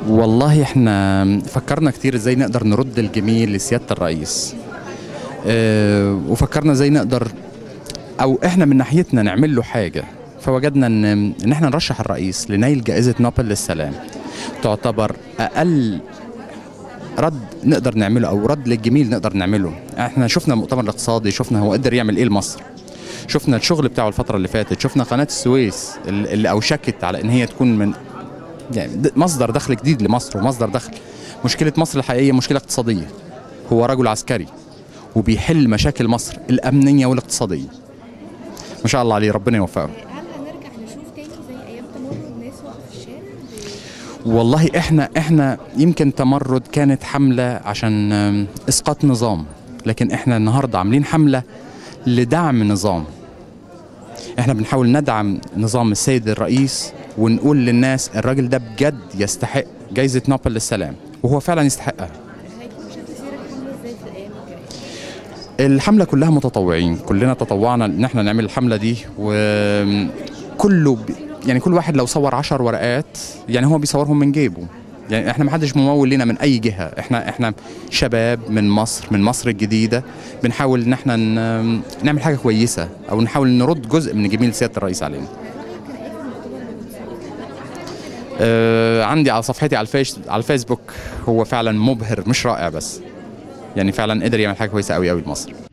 والله احنا فكرنا كتير ازاي نقدر نرد الجميل لسياده الرئيس اه وفكرنا ازاي نقدر او احنا من ناحيتنا نعمل له حاجه فوجدنا ان ان احنا نرشح الرئيس لنيل جائزه نوبل للسلام تعتبر اقل رد نقدر نعمله او رد للجميل نقدر نعمله احنا شفنا المؤتمر الاقتصادي شفنا هو قدر يعمل ايه لمصر شفنا الشغل بتاعه الفتره اللي فاتت شفنا قناه السويس اللي اللي اوشكت على ان هي تكون من يعني د- مصدر دخل جديد لمصر ومصدر دخل مشكله مصر الحقيقيه مشكله اقتصاديه هو رجل عسكري وبيحل مشاكل مصر الامنيه والاقتصاديه ما شاء الله عليه ربنا يوفقه هل هنرجع نشوف تاني زي ايام تمرد الناس واقفه في الشارع؟ والله احنا احنا يمكن تمرد كانت حمله عشان آم، اسقاط نظام لكن احنا النهارده عاملين حمله لدعم نظام احنا بنحاول ندعم نظام السيد الرئيس ونقول للناس الراجل ده بجد يستحق جائزه نوبل للسلام وهو فعلا يستحقها هيكون شكل سير الحمله ازاي في الايام الجايه؟ الحمله كلها متطوعين كلنا تطوعنا ان احنا نعمل الحمله دي وكله ب... يعني كل واحد لو صور عشر ورقات يعني هو بيصورهم من جيبه يعني احنا ما حدش ممول لنا من اي جهه احنا احنا شباب من مصر من مصر الجديده بنحاول ان احنا ن... نعمل حاجه كويسه او نحاول نرد جزء من جميل سياده الرئيس علينا رايك كان ايه في المؤتمر الاقتصادي؟ آه عندي على صفحتي على الفيس على الفيسبوك هو فعلا مبهر مش رائع بس يعني فعلا قدر يعمل حاجه كويسه قوي قوي لمصر